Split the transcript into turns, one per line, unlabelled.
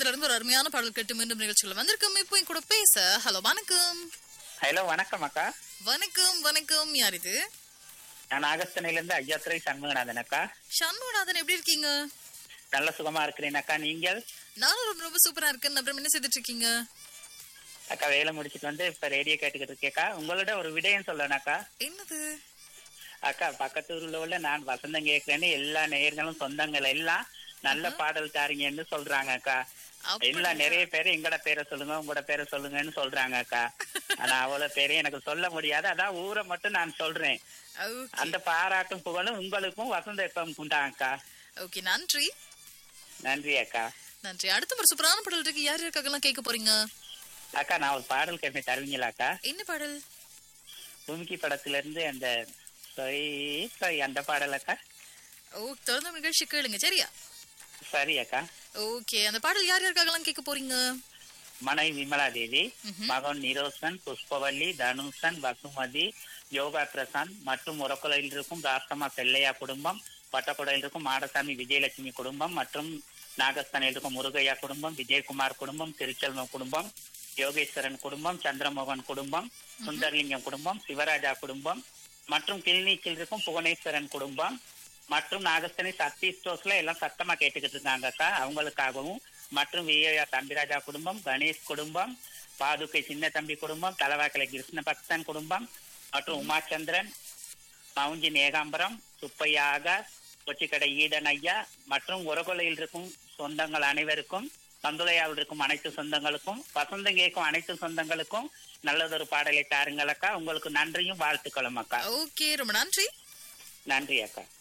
திரைப்படத்துல இருந்து ஒரு அருமையான பாடல் கேட்டு மீண்டும் நிகழ்ச்சிகள் வந்திருக்கும் இப்போ என் கூட பேச ஹலோ வணக்கம்
ஹலோ வணக்கம் அக்கா
வணக்கம் வணக்கம் யார் இது
நான் நாகஸ்தனையில இருந்து ஐயாத்துறை சண்முகநாதன் அக்கா
சண்முகநாதன் எப்படி இருக்கீங்க
நல்ல சுகமா இருக்கிறேன் அக்கா நீங்கள்
நானும் ரொம்ப ரொம்ப சூப்பரா இருக்கேன் அப்புறம் என்ன செய்துட்டு இருக்கீங்க
அக்கா வேலை முடிச்சிட்டு வந்து இப்ப ரேடியோ கேட்டுக்கிட்டு இருக்கேக்கா உங்களோட ஒரு விடயம் சொல்லணும் அக்கா
என்னது
அக்கா பக்கத்து ஊர்ல உள்ள நான் வசந்தம் கேட்கிறேன்னு எல்லா நேயர்களும் சொந்தங்கள் எல்லாம் நல்ல பாடல் தாரீங்கன்னு சொல்றாங்க அக்கா
அப்படியா?
எல்லாம் நிறைய பேர் எங்கட பேரை சொல்லுங்க உங்களோட பேரை சொல்லுங்கன்னு சொல்றாங்க அக்கா ஆனா அவ்வளவு பேரையும் எனக்கு சொல்ல முடியாது அதான் ஊரை மட்டும் நான் சொல்றேன்
Okay.
அந்த பாராட்டும் புகழும் உங்களுக்கும் வசந்த எப்பம் உண்டாங்க அக்கா
ஓகே நன்றி
நன்றி அக்கா
நன்றி அடுத்த ஒரு சூப்பரான பாடல் இருக்கு யார் யாருக்காகலாம் கேட்க போறீங்க
அக்கா நான் ஒரு பாடல் கேட்பேன் தருவீங்களா அக்கா
என்ன பாடல்
பூமிக்கு படத்துல இருந்து அந்த சொய் சொய் அந்த பாடல் அக்கா
ஓ தொடர்ந்து நிகழ்ச்சி கேளுங்க சரியா
சரி அக்கா
ஓகே அந்த பாடல் யார் யாருக்காகலாம் கேட்க போறீங்க
மனைவி விமலா தேவி மகன் நிரோசன் புஷ்பவல்லி தனுஷன் வசுமதி யோகா பிரசாந்த் மற்றும் உரக்குலையில் இருக்கும் ராஷ்டிரமா செல்லையா குடும்பம் பட்டக்குடையில் இருக்கும் மாடசாமி விஜயலட்சுமி குடும்பம் மற்றும் நாகஸ்தானில் இருக்கும் முருகையா குடும்பம் விஜயகுமார் குடும்பம் திருச்செல்வம் குடும்பம் யோகேஸ்வரன் குடும்பம் சந்திரமோகன் குடும்பம் சுந்தரலிங்கம் குடும்பம் சிவராஜா குடும்பம் மற்றும் கிளிநீச்சில் இருக்கும் புவனேஸ்வரன் குடும்பம் மற்றும் நாகஸ்தனி சக்தி ஸ்டோர்ஸ்ல எல்லாம் சத்தமா கேட்டுக்கிட்டு இருக்காங்க அக்கா அவங்களுக்காகவும் மற்றும் விஏஆ தம்பிராஜா குடும்பம் கணேஷ் குடும்பம் பாதுகை சின்ன தம்பி குடும்பம் தலவாக்கலை கிருஷ்ண பக்தன் குடும்பம் மற்றும் உமாச்சந்திரன் மவுஞ்சி ஏகாம்பரம் சுப்பையா ஆகாஷ் கொச்சிக்கடை ஈடன் ஐயா மற்றும் உரகொலையில் இருக்கும் சொந்தங்கள் அனைவருக்கும் பந்துளையாவில் இருக்கும் அனைத்து சொந்தங்களுக்கும் வசந்தம் கேட்கும் அனைத்து சொந்தங்களுக்கும் நல்லதொரு பாடலை தாருங்கள் அக்கா உங்களுக்கு நன்றியும் வாழ்த்துக்களும் அக்கா
ஓகே ரொம்ப நன்றி
நன்றி அக்கா